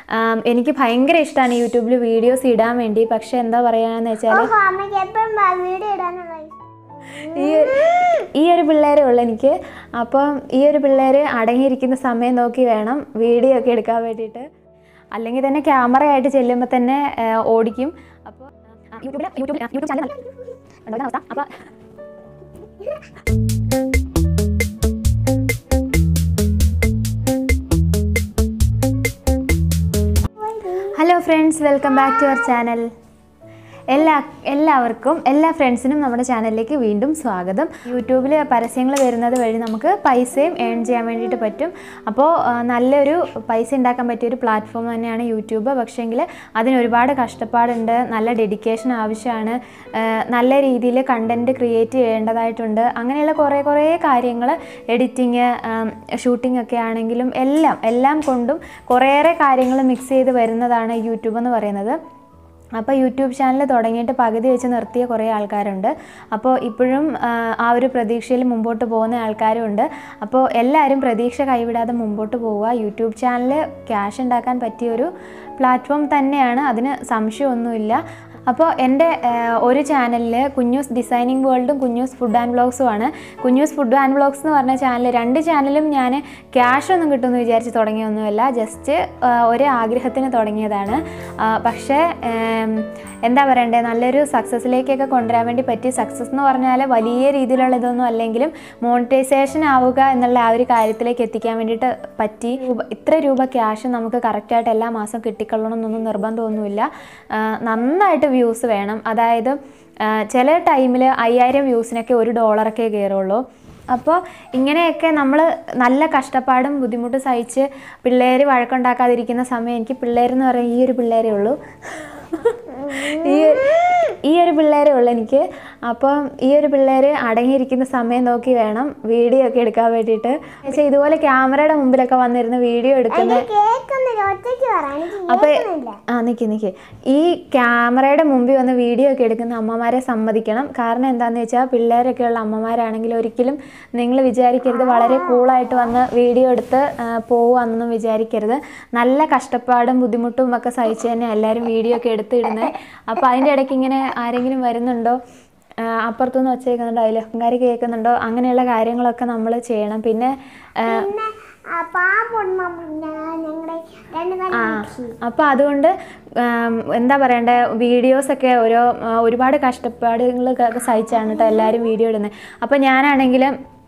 ആം, എനിക്ക് ഭയങ്കര ഇഷ്ടമാണ് യൂട്യൂബിൽ വീഡിയോസ് ഇടാൻ വേണ്ടി പക്ഷെ എന്താ പറയാന്ന് വെച്ചാൽ ഓഹോ അമ്മയ്ക്ക് എപ്പോഴും വീഡിയോ ഇടാനുള്ള ഇഷ്ടം. ഈ ഒരു ഈ ഒരു പിള്ളേരേ ഉള്ളൂ എനിക്ക് അപ്പം ഈ ഒരു പിള്ളേർ അടങ്ങിയിരിക്കുന്ന സമയം നോക്കി വേണം വീഡിയോ ഒക്കെ എടുക്കാൻ വേണ്ടിയിട്ട് അല്ലെങ്കിൽ തന്നെ ക്യാമറ ആയിട്ട് ചെല്ലുമ്പോൾ തന്നെ ആ, ഓടിക്കും അപ്പോൾ യൂട്യൂബിൽ യൂട്യൂബിൽ യൂട്യൂബ് ചാനൽ അവസ്ഥ അപ്പോൾ hello friends welcome back to our channel എല്ലാ എല്ലാവർക്കും എല്ലാ ഫ്രണ്ട്സിനും നമ്മുടെ ചാനലിലേക്ക് വീണ്ടും സ്വാഗതം യൂട്യൂബിൽ പരസ്യങ്ങൾ വരുന്നത് വഴി നമുക്ക് പൈസയും ഏൺ ചെയ്യാൻ വേണ്ടിയിട്ട് പറ്റും അപ്പോൾ ആ, നല്ലൊരു പൈസ ഉണ്ടാക്കാൻ പറ്റിയ ഒരു പ്ലാറ്റ്ഫോം തന്നെയാണ് യൂട്യൂബ് പക്ഷേങ്കിൽ അതിന് ഒരുപാട് കഷ്ടപ്പാടുണ്ട് നല്ല ഡെഡിക്കേഷൻ ആവശ്യമാണ് ആ, നല്ല രീതിയിൽ കണ്ടൻറ്റ് ക്രിയേറ്റ് ചെയ്യേണ്ടതായിട്ടുണ്ട് അങ്ങനെയുള്ള കുറേ കുറേ കാര്യങ്ങൾ എഡിറ്റിങ് ഷൂട്ടിംഗ് ഒക്കെ ആണെങ്കിലും എല്ലാം എല്ലാം കൊണ്ടും കുറേയേറെ കാര്യങ്ങൾ മിക്സ് ചെയ്ത് വരുന്നതാണ് യൂട്യൂബ് എന്ന് പറയുന്നത് അപ്പോൾ യൂട്യൂബ് ചാനൽ തുടങ്ങിയിട്ട് പകുതി വെച്ച് നിർത്തിയ കുറേ ആൾക്കാരുണ്ട് അപ്പോൾ ഇപ്പോഴും ആ, ആ ഒരു പ്രതീക്ഷയിൽ മുമ്പോട്ട് പോകുന്ന ആൾക്കാരും ഉണ്ട് അപ്പോൾ എല്ലാവരും പ്രതീക്ഷ കൈവിടാതെ മുമ്പോട്ട് പോവുക യൂട്യൂബ് ചാനൽ ക്യാഷ് ഉണ്ടാക്കാൻ പറ്റിയ ഒരു പ്ലാറ്റ്ഫോം തന്നെയാണ് അതിന് സംശയമൊന്നുമില്ല അപ്പോൾ എൻ്റെ ആ, ഒരു ചാനലിൽ കുഞ്ഞൂസ് ഡിസൈനിങ് വേൾഡും കുഞ്ഞൂസ് ഫുഡ് ആൻഡ് വ്ളോഗ്സും ആണ് കുഞ്ഞൂസ് ഫുഡ് ആൻഡ് വ്ളോഗ്സ് എന്ന് പറഞ്ഞ ചാനൽ രണ്ട് ചാനലും ഞാൻ ക്യാഷ് ഒന്നും കിട്ടുമെന്ന് വിചാരിച്ച് തുടങ്ങിയൊന്നുമല്ല ജസ്റ്റ് ഒരു ആഗ്രഹത്തിന് തുടങ്ങിയതാണ് ആ, പക്ഷേ ഏം, എന്താ പറയണ്ടേ നല്ലൊരു സക്സസ്സിലേക്കൊക്കെ കൊണ്ടുവരാൻ വേണ്ടി പറ്റി സക്സസ് എന്ന് പറഞ്ഞാൽ വലിയ രീതിയിലുള്ള ഇതൊന്നും അല്ലെങ്കിലും മോണിറ്റൈസേഷൻ ആവുക എന്നുള്ള ആ ഒരു കാര്യത്തിലേക്ക് എത്തിക്കാൻ വേണ്ടിയിട്ട് പറ്റി രൂപ ഇത്ര രൂപ ക്യാഷ് നമുക്ക് കറക്റ്റായിട്ട് എല്ലാ മാസം കിട്ടിക്കൊള്ളണം എന്നൊന്നും നിർബന്ധമൊന്നുമില്ല ആ, നന്നായിട്ട് വ്യൂസ് വേണം അതായത് ആ, ചില ടൈമിൽ അയ്യായിരം വ്യൂസിനൊക്കെ ഒരു ഡോളറൊക്കെ കയറുള്ളൂ അപ്പോൾ ഇങ്ങനെയൊക്കെ നമ്മൾ നല്ല കഷ്ടപ്പാടും ബുദ്ധിമുട്ടും സഹിച്ച് പിള്ളേർ വഴക്കുണ്ടാക്കാതിരിക്കുന്ന സമയം എനിക്ക് പിള്ളേരെന്ന് പറയാൻ ഈ ഒരു പിള്ളേരേ ഉള്ളൂ ഈ ഈ ഒരു പിള്ളേരേ ഉള്ളൂ എനിക്ക് അപ്പം ഈ ഒരു പിള്ളേർ അടങ്ങിയിരിക്കുന്ന സമയം നോക്കി വേണം വീഡിയോ ഒക്കെ എടുക്കാൻ വേണ്ടിയിട്ട് പക്ഷേ ഇതുപോലെ ക്യാമറയുടെ മുമ്പിലൊക്കെ വന്നിരുന്ന് വീഡിയോ എടുക്കുന്ന എനിക്ക് കേൾക്കുന്നില്ല ഒറ്റയ്ക്ക് പറ എനിക്ക് അപ്പൊ കേൾക്കുന്നില്ല ആ നിക്ക് നിക്ക് ഈ ക്യാമറയുടെ മുമ്പിൽ വന്ന് വീഡിയോ ഒക്കെ എടുക്കുന്ന അമ്മമാരെ സമ്മതിക്കണം കാരണം എന്താണെന്ന് വെച്ചാൽ പിള്ളേരൊക്കെ ഉള്ള അമ്മമാരാണെങ്കിൽ ഒരിക്കലും നിങ്ങൾ വിചാരിക്കരുത് വളരെ കൂളായിട്ട് വന്ന് വീഡിയോ എടുത്ത് പോവാന്നൊന്നും വിചാരിക്കരുത് നല്ല കഷ്ടപ്പാടും ബുദ്ധിമുട്ടും ഒക്കെ സഹിച്ച് തന്നെ എല്ലാവരും വീഡിയോ ഒക്കെ എടുത്തിടുന്നത് അപ്പോൾ അതിൻ്റെ ഇടയ്ക്ക് ഇങ്ങനെ ആരെങ്കിലും വരുന്നുണ്ടോ ആ, അപ്പുറത്തുനിന്ന് ഒച്ച കേൾക്കുന്നുണ്ടോ അയലക്കാർ കേൾക്കുന്നുണ്ടോ അങ്ങനെയുള്ള കാര്യങ്ങളൊക്കെ നമ്മൾ ചെയ്യണം പിന്നെ ആ, പിന്നെ ആ പാമ്പുണ്ട് ഞങ്ങളുടെ രണ്ട് ആ പേരും അപ്പോൾ അതുകൊണ്ട് ആം, എന്താ പറയണ്ടേ വീഡിയോസൊക്കെ ഓരോ ആ, ഒരുപാട് കഷ്ടപ്പാടുകളൊക്കെ സഹിച്ചാണ് കേട്ടോ എല്ലാവരും വീഡിയോ ഇടുന്നത് അപ്പോൾ ഞാനാണെങ്കിൽ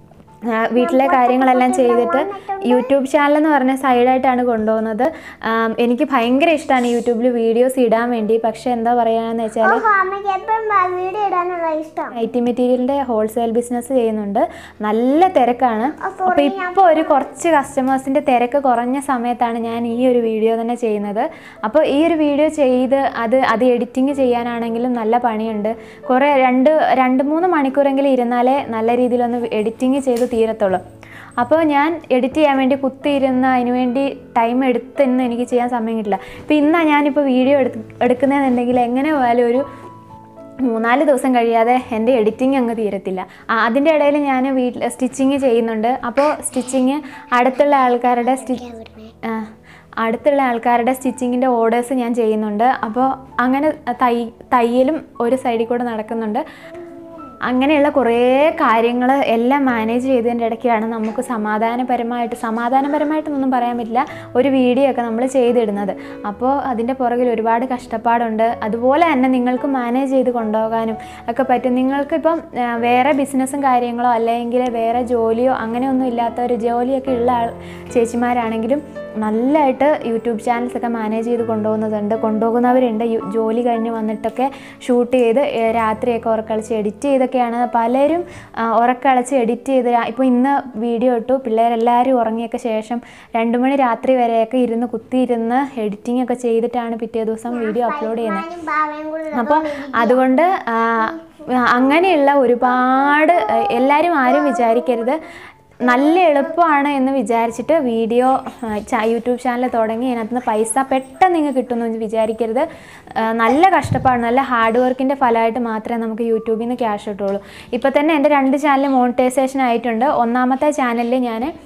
ആ, വീട്ടിലെ കാര്യങ്ങളെല്ലാം ചെയ്തിട്ട് യൂട്യൂബ് ചാനൽ എന്ന് പറഞ്ഞ സൈഡായിട്ടാണ് കൊണ്ടുപോകുന്നത് ആം, എനിക്ക് ഭയങ്കര ഇഷ്ടമാണ് യൂട്യൂബിൽ വീഡിയോസ് ഇടാൻ വേണ്ടി പക്ഷേ എന്താ പറയുകയെന്ന് വെച്ചാൽ ഓഹോ അമ്മയ്ക്ക് എപ്പോഴും വീഡിയോ ഇടാനുള്ള ഇഷ്ടം ഐ മെറ്റീരിയലിൻ്റെ ഹോൾസെയിൽ ബിസിനസ് ചെയ്യുന്നുണ്ട് നല്ല തിരക്കാണ് അപ്പോൾ ഇപ്പോൾ ഒരു കുറച്ച് കസ്റ്റമേഴ്സിൻ്റെ തിരക്ക് കുറഞ്ഞ സമയത്താണ് ഞാൻ ഈ ഒരു വീഡിയോ തന്നെ ചെയ്യുന്നത് അപ്പോൾ ഈ ഒരു വീഡിയോ ചെയ്ത് അത് അത് എഡിറ്റിംഗ് ചെയ്യാനാണെങ്കിലും നല്ല പണിയുണ്ട് കുറേ രണ്ട് രണ്ട് മൂന്ന് മണിക്കൂറെങ്കിലും ഇരുന്നാലേ നല്ല രീതിയിലൊന്ന് എഡിറ്റിംഗ് ചെയ്ത് തീരത്തുള്ളൂ അപ്പോൾ ഞാൻ എഡിറ്റ് ചെയ്യാൻ വേണ്ടി കുത്തിയിരുന്ന് അതിന് വേണ്ടി ടൈം എടുത്തെന്ന് എനിക്ക് ചെയ്യാൻ സമയം കിട്ടില്ല ഇപ്പോൾ ഇന്നാണ് ഞാനിപ്പോൾ വീഡിയോ എടുത്ത് എടുക്കുന്നതെന്നുണ്ടെങ്കിൽ എങ്ങനെ പോയാലും ഒരു മൂന്നാല് ദിവസം കഴിയാതെ എൻ്റെ എഡിറ്റിംഗ് അങ്ങ് തീരത്തില്ല ആ, അതിൻ്റെ ഇടയിൽ ഞാൻ വീട്ടിൽ സ്റ്റിച്ചിങ് ചെയ്യുന്നുണ്ട് അപ്പോൾ സ്റ്റിച്ചിങ് അടുത്തുള്ള ആൾക്കാരുടെ സ്റ്റി ആ, അടുത്തുള്ള ആൾക്കാരുടെ സ്റ്റിച്ചിങ്ങിൻ്റെ ഓർഡേഴ്സ് ഞാൻ ചെയ്യുന്നുണ്ട് അപ്പോൾ അങ്ങനെ തൈ തയ്യലും ഒരു സൈഡിൽ കൂടെ നടക്കുന്നുണ്ട് അങ്ങനെയുള്ള കുറേ കാര്യങ്ങൾ എല്ലാം മാനേജ് ചെയ്തതിൻ്റെ ഇടയ്ക്കാണ് നമുക്ക് സമാധാനപരമായിട്ട് സമാധാനപരമായിട്ടൊന്നും പറയാൻ പറ്റില്ല ഒരു വീഡിയോ ഒക്കെ നമ്മൾ ചെയ്തിടുന്നത് അപ്പോൾ അതിൻ്റെ പുറകിൽ ഒരുപാട് കഷ്ടപ്പാടുണ്ട് അതുപോലെ തന്നെ നിങ്ങൾക്ക് മാനേജ് ചെയ്ത് കൊണ്ടുപോകാനും ഒക്കെ പറ്റും നിങ്ങൾക്കിപ്പം ആ, വേറെ ബിസിനസ്സും കാര്യങ്ങളോ അല്ലെങ്കിൽ വേറെ ജോലിയോ അങ്ങനെയൊന്നും ഇല്ലാത്ത ഒരു ജോലിയൊക്കെ ഉള്ള ആൾ ചേച്ചിമാരാണെങ്കിലും നല്ലതായിട്ട് യൂട്യൂബ് ചാനൽസ് ഒക്കെ മാനേജ് ചെയ്ത് കൊണ്ടുപോകുന്നതുണ്ട് കൊണ്ടുപോകുന്നവരുണ്ട് യു- ജോലി കഴിഞ്ഞ് വന്നിട്ടൊക്കെ ഷൂട്ട് ചെയ്ത് ഏ, രാത്രിയൊക്കെ ഉറക്കളിച്ച് എഡിറ്റ് ചെയ്തൊക്കെയാണ് പലരും ആ, ഉറക്കളിച്ച് എഡിറ്റ് ചെയ്ത് രാ- ഇപ്പോൾ ഇന്ന് വീഡിയോ ഇട്ടു പിള്ളേരെല്ലാവരും ഉറങ്ങിയൊക്കെ ശേഷം രണ്ട് മണി രാത്രി വരെയൊക്കെ ഇരുന്ന് കുത്തിയിരുന്ന് എഡിറ്റിംഗ് ഒക്കെ ചെയ്തിട്ടാണ് പിറ്റേ ദിവസം വീഡിയോ അപ്ലോഡ് ചെയ്യുന്നത് ഞാനും ബാവയും കൂടെ അപ്പോൾ അതുകൊണ്ട് ആ, അങ്ങനെയുള്ള ഒരുപാട് എല്ലാവരും ആരും വിചാരിക്കരുത് നല്ല എളുപ്പമാണ് എന്ന് വിചാരിച്ചിട്ട് വീഡിയോ യൂട്യൂബ് ചാനൽ തുടങ്ങി അതിനകത്ത് നിന്ന് പൈസ പെട്ടെന്ന് നിങ്ങൾക്ക് കിട്ടുമെന്ന് വിചാരിക്കരുത് ആ, നല്ല കഷ്ടപ്പാട് നല്ല ഹാർഡ് വർക്കിൻ്റെ ഫലമായിട്ട് മാത്രമേ നമുക്ക് യൂട്യൂബിൽ നിന്ന് ക്യാഷ് കിട്ടുള്ളൂ ഇപ്പോൾ തന്നെ എൻ്റെ രണ്ട് ചാനൽ മോണിറ്റൈസേഷൻ ആയിട്ടുണ്ട് ഒന്നാമത്തെ ചാനലിൽ ഞാൻ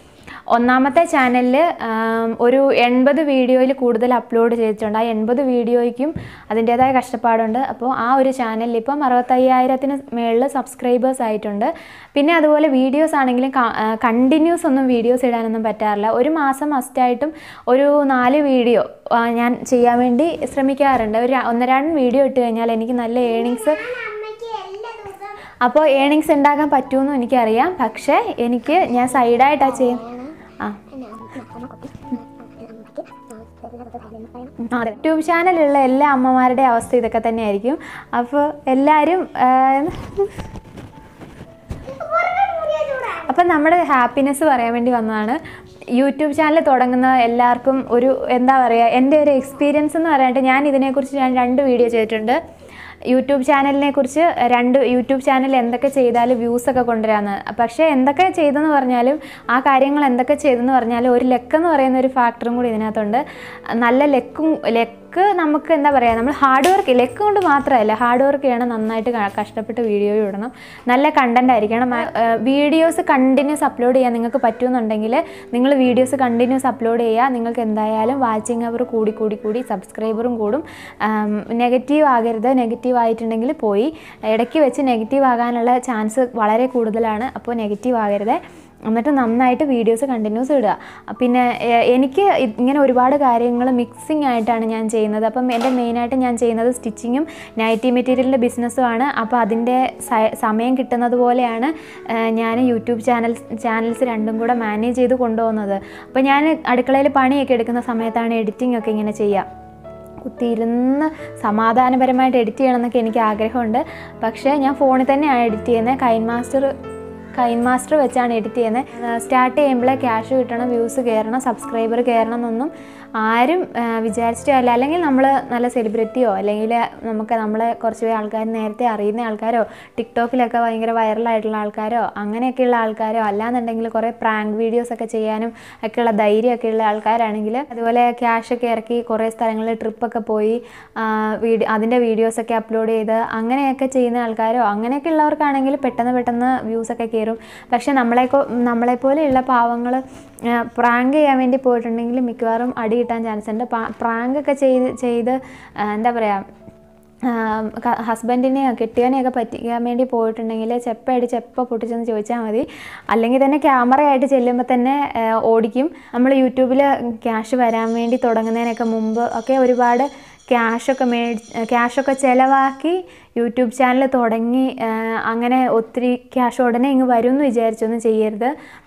ഒന്നാമത്തെ ചാനലിൽ ഒരു എൺപത് വീഡിയോയിൽ കൂടുതൽ അപ്ലോഡ് ചെയ്തിട്ടുണ്ട് ആ എൺപത് വീഡിയോയ്ക്കും അതിൻ്റേതായ കഷ്ടപ്പാടുണ്ട് അപ്പോൾ ആ ഒരു ചാനലിൽ ഇപ്പം അറുപത്തയ്യായിരത്തിന് മേളിൽ സബ്സ്ക്രൈബേഴ്സ് ആയിട്ടുണ്ട് പിന്നെ അതുപോലെ വീഡിയോസ് ആണെങ്കിലും കണ്ടിന്യൂസ് ഒന്നും വീഡിയോസ് ഇടാനൊന്നും പറ്റാറില്ല ഒരു മാസം മസ്റ്റായിട്ടും ഒരു നാല് വീഡിയോ ഞാൻ ചെയ്യാൻ വേണ്ടി ശ്രമിക്കാറുണ്ട് ഒരു ഒന്നരാണ്ട് വീഡിയോ ഇട്ട് കഴിഞ്ഞാൽ എനിക്ക് നല്ല ഏണിങ്സ് അമ്മയ്ക്ക് എല്ലാ ദിവസവും അപ്പോൾ ഏണിങ്സ് ഉണ്ടാക്കാൻ പറ്റുമെന്നും എനിക്കറിയാം പക്ഷേ എനിക്ക് ഞാൻ സൈഡായിട്ടാണ് ചെയ്യും ആ യൂട്യൂബ് ചാനലുള്ള എല്ലാ അമ്മമാരുടെ അവസ്ഥ ഇതൊക്കെ തന്നെയായിരിക്കും അപ്പോൾ എല്ലാവരും ആ, അപ്പം നമ്മുടെ ഹാപ്പിനെസ് പറയാൻ വേണ്ടി വന്നതാണ് യൂട്യൂബ് ചാനൽ തുടങ്ങുന്ന എല്ലാവർക്കും ഒരു എന്താ പറയുക എൻ്റെ ഒരു എക്സ്പീരിയൻസ് എന്ന് പറയാനായിട്ട് ഞാൻ ഇതിനെക്കുറിച്ച് ഞാൻ രണ്ട് വീഡിയോ ചെയ്തിട്ടുണ്ട് യൂട്യൂബ് ചാനലിനെ കുറിച്ച് രണ്ട് യൂട്യൂബ് ചാനൽ എന്തൊക്കെ ചെയ്താലും വ്യൂസ് ഒക്കെ കൊണ്ടുവരാമെന്ന് പക്ഷേ എന്തൊക്കെ ചെയ്തെന്ന് പറഞ്ഞാലും ആ കാര്യങ്ങൾ എന്തൊക്കെ ചെയ്തെന്ന് പറഞ്ഞാലും ഒരു ലെക്കെന്ന് പറയുന്ന ഒരു ഫാക്ടറും കൂടി ഇതിനകത്തുണ്ട് നല്ല ലെക്കും ലെക്ക് നമുക്ക് എന്താ പറയുക നമ്മൾ ഹാർഡ് വർക്ക് ലെക്ക് കൊണ്ട് മാത്രമല്ല ഹാർഡ് വർക്ക് ചെയ്യണം നന്നായിട്ട് ക- കഷ്ടപ്പെട്ട് വീഡിയോ ഇടണം നല്ല കണ്ടന്റ് ആയിരിക്കണം വീഡിയോസ് കണ്ടിന്യൂസ് അപ്ലോഡ് ചെയ്യാൻ നിങ്ങൾക്ക് പറ്റുമെന്നുണ്ടെങ്കിൽ നിങ്ങൾ വീഡിയോസ് കണ്ടിന്യൂസ് അപ്ലോഡ് ചെയ്യുക നിങ്ങൾക്ക് എന്തായാലും വാച്ചിങ് അവർ കൂടി കൂടി കൂടി സബ്സ്ക്രൈബറും കൂടും നെഗറ്റീവ് ആകരുത് നെഗറ്റീവ് ആയിട്ടുണ്ടെങ്കിൽ പോയി ഇടയ്ക്ക് വെച്ച് നെഗറ്റീവ് ആകാനുള്ള ചാൻസ് വളരെ കൂടുതലാണ് അപ്പോൾ നെഗറ്റീവ് ആകരുത് എന്നിട്ട് നന്നായിട്ട് വീഡിയോസ് കണ്ടിന്യൂസ് ഇടുക പിന്നെ എ- എനിക്ക് ഇത് ഇങ്ങനെ ഒരുപാട് കാര്യങ്ങൾ മിക്സിംഗ് ആയിട്ടാണ് ഞാൻ ചെയ്യുന്നത് അപ്പം എൻ്റെ മെയിനായിട്ട് ഞാൻ ചെയ്യുന്നത് സ്റ്റിച്ചിങ്ങും നൈറ്റി മെറ്റീരിയലിൻ്റെ ബിസിനസ്സുമാണ് അപ്പോൾ അതിൻ്റെ സ- സമയം കിട്ടുന്നത് പോലെയാണ് ഏഹ്, ഞാൻ യൂട്യൂബ് ചാനൽ ചാനൽസ് രണ്ടും കൂടെ മാനേജ് ചെയ്ത് കൊണ്ടുപോകുന്നത് അപ്പോൾ ഞാൻ അടുക്കളയിൽ പണിയൊക്കെ എടുക്കുന്ന സമയത്താണ് എഡിറ്റിംഗ് ഒക്കെ ഇങ്ങനെ ചെയ്യുക കുത്തിയിരുന്ന് സമാധാനപരമായിട്ട് എഡിറ്റ് ചെയ്യണമെന്നൊക്കെ എനിക്ക് ആഗ്രഹമുണ്ട് പക്ഷേ ഞാൻ ഫോണിൽ തന്നെയാണ് എഡിറ്റ് ചെയ്യുന്നത് കൈൻ മാസ്റ്റർ കൈൻ മാസ്റ്റർ വെച്ചാണ് എഡിറ്റ് ചെയ്യുന്നത് സ്റ്റാർട്ട് ചെയ്യുമ്പോഴേ ക്യാഷ് കിട്ടണം വ്യൂസ് കയറണം സബ്സ്ക്രൈബർ കയറണം എന്നൊന്നും ആരും ആ, വിചാരിച്ചിട്ടല്ല അല്ലെങ്കിൽ നമ്മൾ നല്ല സെലിബ്രിറ്റിയോ അല്ലെങ്കിൽ നമുക്ക് നമ്മളെ കുറച്ച് പേര് ആൾക്കാർ നേരത്തെ അറിയുന്ന ആൾക്കാരോ ടിക്ടോക്കിലൊക്കെ ഭയങ്കര വൈറലായിട്ടുള്ള ആൾക്കാരോ അങ്ങനെയൊക്കെയുള്ള ആൾക്കാരോ അല്ലാന്നുണ്ടെങ്കിൽ കുറേ പ്രാങ്ക് വീഡിയോസ് ഒക്കെ ചെയ്യാനും ഒക്കെയുള്ള ധൈര്യമൊക്കെ ഉള്ള ആൾക്കാരാണെങ്കിൽ അതുപോലെ ക്യാഷ് ഒക്കെ ഇറക്കി കുറേ സ്ഥലങ്ങളിൽ ട്രിപ്പൊക്കെ പോയി വീഡിയോ അതിൻ്റെ വീഡിയോസൊക്കെ അപ്ലോഡ് ചെയ്ത് അങ്ങനെയൊക്കെ ചെയ്യുന്ന ആൾക്കാരോ അങ്ങനെയൊക്കെ ഉള്ളവർക്കാണെങ്കിൽ പെട്ടെന്ന് പെട്ടെന്ന് വ്യൂസൊക്കെ കയറും പക്ഷെ നമ്മളെ നമ്മളെപ്പോലെയുള്ള പാവങ്ങൾ പ്രാങ്ക് ചെയ്യാൻ വേണ്ടി പോയിട്ടുണ്ടെങ്കിൽ മിക്കവാറും അടി കിട്ടാൻ ചാൻസ് ഉണ്ട് പ്രാങ്ക് ഒക്കെ ചെയ്ത് ചെയ്ത് ആ, എന്താ പറയുക ഹസ്ബൻഡിനെയോ കെട്ടിയവനെയൊക്കെ പറ്റിക്കാൻ വേണ്ടി പോയിട്ടുണ്ടെങ്കിൽ ചെപ്പയടി ചെപ്പ പൊട്ടിച്ചെന്ന് ചോദിച്ചാൽ മതി അല്ലെങ്കിൽ തന്നെ ക്യാമറയായിട്ട് ചെല്ലുമ്പോൾ തന്നെ ആ, ഓടിക്കും നമ്മൾ യൂട്യൂബിൽ ക്യാഷ് വരാൻ വേണ്ടി തുടങ്ങുന്നതിനൊക്കെ മുമ്പ് ഒക്കെ ഒരുപാട് ക്യാഷൊക്കെ മേടി ക്യാഷൊക്കെ ചിലവാക്കി യൂട്യൂബ് ചാനൽ തുടങ്ങി ആ, അങ്ങനെ ഒത്തിരി ക്യാഷ് ഉടനെ ഇങ്ങ് വരും എന്ന് വിചാരിച്ചൊന്നും ചെയ്യരുത്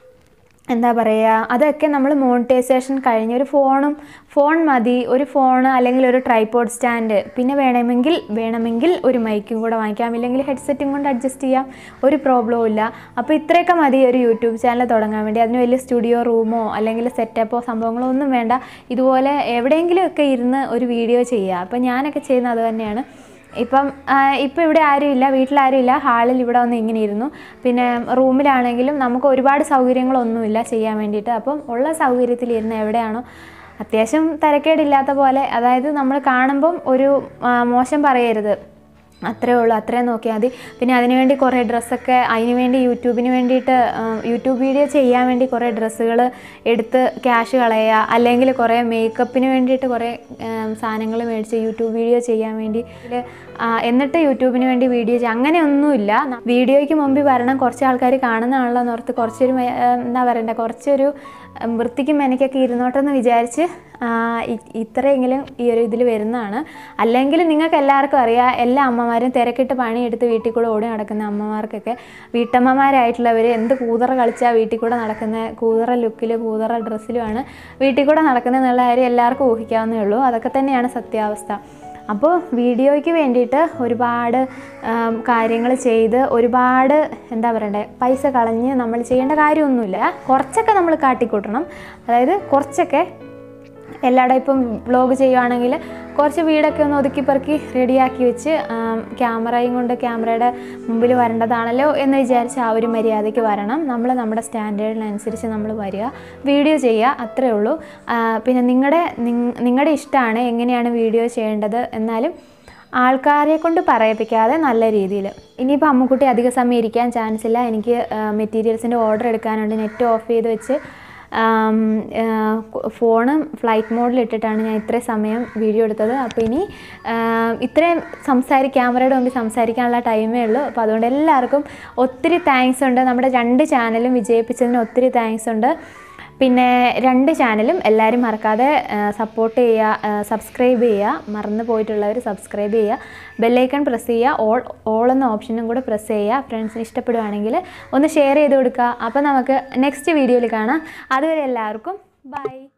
എന്താ പറയുക അതൊക്കെ നമ്മൾ മോണിറ്റൈസേഷൻ കഴിഞ്ഞ് ഒരു ഫോണും ഫോൺ മതി ഒരു ഫോൺ അല്ലെങ്കിൽ ഒരു ട്രൈപോഡ് സ്റ്റാൻഡ് പിന്നെ വേണമെങ്കിൽ വേണമെങ്കിൽ ഒരു മൈക്കും കൂടെ വാങ്ങിക്കാം ഇല്ലെങ്കിൽ ഹെഡ്സെറ്റും കൊണ്ട് അഡ്ജസ്റ്റ് ചെയ്യാം ഒരു പ്രോബ്ലവും ഇല്ല അപ്പോൾ ഇത്രയൊക്കെ മതി ഒരു യൂട്യൂബ് ചാനൽ തുടങ്ങാൻ വേണ്ടി അതിന് വലിയ സ്റ്റുഡിയോ റൂമോ അല്ലെങ്കിൽ സെറ്റപ്പോ സംഭവങ്ങളോ ഒന്നും വേണ്ട ഇതുപോലെ എവിടെയെങ്കിലുമൊക്കെ ഇരുന്ന് ഒരു വീഡിയോ ചെയ്യുക അപ്പോൾ ഞാനൊക്കെ ചെയ്യുന്നത് അത് തന്നെയാണ് ഇപ്പം ആ, ഇപ്പം ഇവിടെ ആരുമില്ല വീട്ടിലാരുമില്ല ഹാളിൽ ഇവിടെ വന്ന് ഇങ്ങനെ ഇരുന്നു പിന്നെ റൂമിലാണെങ്കിലും നമുക്ക് ഒരുപാട് സൗകര്യങ്ങളൊന്നുമില്ല ചെയ്യാൻ വേണ്ടിയിട്ട് അപ്പം ഉള്ള സൗകര്യത്തിൽ ഇരുന്ന് എവിടെയാണോ അത്യാവശ്യം തിരക്കേടില്ലാത്ത പോലെ അതായത് നമ്മൾ കാണുമ്പം ഒരു ആ, മോശം പറയരുത് അത്രേ ഉള്ളൂ അത്രയും നോക്കിയാൽ മതി പിന്നെ അതിനുവേണ്ടി കുറേ ഡ്രസ്സൊക്കെ അതിന് വേണ്ടി യൂട്യൂബിന് വേണ്ടിയിട്ട് ആ, യൂട്യൂബ് വീഡിയോ ചെയ്യാൻ വേണ്ടി കുറേ ഡ്രസ്സുകൾ എടുത്ത് ക്യാഷ് കളയുക അല്ലെങ്കിൽ കുറേ മേക്കപ്പിന് വേണ്ടിയിട്ട് കുറേ സാധനങ്ങൾ മേടിച്ച് യൂട്യൂബ് വീഡിയോ ചെയ്യാൻ വേണ്ടി ഇതില്, ആ, എന്നിട്ട് യൂട്യൂബിന് വേണ്ടി വീഡിയോ ചെയ്യുക അങ്ങനെയൊന്നുമില്ല ന- വീഡിയോയ്ക്ക് മുമ്പിൽ വരണം കുറച്ച് ആൾക്കാർ കാണുന്നതാണല്ലോ എന്ന് ഓർത്ത് കുറച്ചൊരു മെ- ആ, എന്താ പറയണ്ടേ കുറച്ചൊരു ഉം, വൃത്തിക്കും മെനക്കൊക്കെ ഇരുന്നോട്ടെന്ന് വിചാരിച്ച് ആ, ഇ- ഇത്രയെങ്കിലും ഈ ഒരു ഇതിൽ വരുന്നതാണ് അല്ലെങ്കിൽ നിങ്ങൾക്ക് എല്ലാവർക്കും അറിയാം എല്ലാ അമ്മമാരും തിരക്കിട്ട് പണിയെടുത്ത് വീട്ടിൽ കൂടെ ഓടി നടക്കുന്ന അമ്മമാർക്കൊക്കെ വീട്ടമ്മമാരായിട്ടുള്ളവർ എന്ത് കൂതറ കളിച്ചാൽ വീട്ടിൽ കൂടെ നടക്കുന്ന കൂതറ ലുക്കിൽ കൂതറ ഡ്രസ്സിലുമാണ് വീട്ടിൽ കൂടെ നടക്കുന്നത് എന്നുള്ള കാര്യം എല്ലാവർക്കും ഊഹിക്കാവുന്നേ ഉള്ളൂ അതൊക്കെ തന്നെയാണ് സത്യാവസ്ഥ അപ്പോൾ വീഡിയോയ്ക്ക് വേണ്ടിയിട്ട് ഒരുപാട് കാര്യങ്ങൾ ചെയ്ത് ഒരുപാട് എന്താ പറയണ്ടേ പൈസ കളഞ്ഞ് നമ്മൾ ചെയ്യേണ്ട കാര്യമൊന്നുമില്ല കുറച്ചൊക്കെ നമ്മൾ കാട്ടിക്കൂട്ടണം അതായത് കുറച്ചൊക്കെ എല്ലായിടം ഇപ്പം വ്ളോഗ് ചെയ്യുവാണെങ്കിൽ കുറച്ച് വീടൊക്കെ ഒന്ന് ഒതുക്കി പെറുക്കി റെഡിയാക്കി വെച്ച് ആം, ക്യാമറയും കൊണ്ട് ക്യാമറയുടെ മുമ്പിൽ വരേണ്ടതാണല്ലോ എന്ന് വിചാരിച്ച് ആ ഒരു മര്യാദയ്ക്ക് വരണം നമ്മൾ നമ്മുടെ സ്റ്റാൻഡേർഡിനനുസരിച്ച് നമ്മൾ വരിക വീഡിയോ ചെയ്യുക അത്രേ ഉള്ളൂ ആ, പിന്നെ നിങ്ങളുടെ നിങ്ങളുടെ ഇഷ്ടമാണ് എങ്ങനെയാണ് വീഡിയോ ചെയ്യേണ്ടത് എന്നാലും ആൾക്കാരെ കൊണ്ട് പറയിപ്പിക്കാതെ നല്ല രീതിയിൽ ഇനിയിപ്പോൾ അമ്മുക്കുട്ടി അധിക സമയം ഇരിക്കാൻ ചാൻസ് ഇല്ല എനിക്ക് മെറ്റീരിയൽസിൻ്റെ ഓർഡർ എടുക്കാനുണ്ട് നെറ്റ് ഓഫ് ചെയ്ത് വെച്ച് ഫോണ് ഫ്ലൈറ്റ് മോഡിൽ ഇട്ടിട്ടാണ് ഞാൻ ഇത്രയും സമയം വീഡിയോ എടുത്തത് അപ്പോൾ ഇനി ആം, ഇത്രയും സംസാരി ക്യാമറയുടെ മുമ്പിൽ സംസാരിക്കാനുള്ള ടൈമേ ഉള്ളൂ അപ്പോൾ അതുകൊണ്ട് എല്ലാവർക്കും ഒത്തിരി താങ്ക്സ് ഉണ്ട് നമ്മുടെ രണ്ട് ചാനലും വിജയിപ്പിച്ചതിന് ഒത്തിരി താങ്ക്സ് ഉണ്ട് പിന്നെ രണ്ട് ചാനലും എല്ലാവരും മറക്കാതെ സപ്പോർട്ട് ചെയ്യുക സബ്സ്ക്രൈബ് ചെയ്യുക മറന്നു പോയിട്ടുള്ളവർ സബ്സ്ക്രൈബ് ചെയ്യുക ബെല്ലൈക്കൺ പ്രസ് ചെയ്യുക ഓൾ ഓൾ എന്ന ഓപ്ഷനും കൂടെ പ്രസ് ചെയ്യുക ഫ്രണ്ട്സിന് ഇഷ്ടപ്പെടുവാണെങ്കിൽ ഒന്ന് ഷെയർ ചെയ്ത് കൊടുക്കുക അപ്പോൾ നമുക്ക് നെക്സ്റ്റ് വീഡിയോയിൽ കാണാം അതുവരെ എല്ലാവർക്കും ബൈ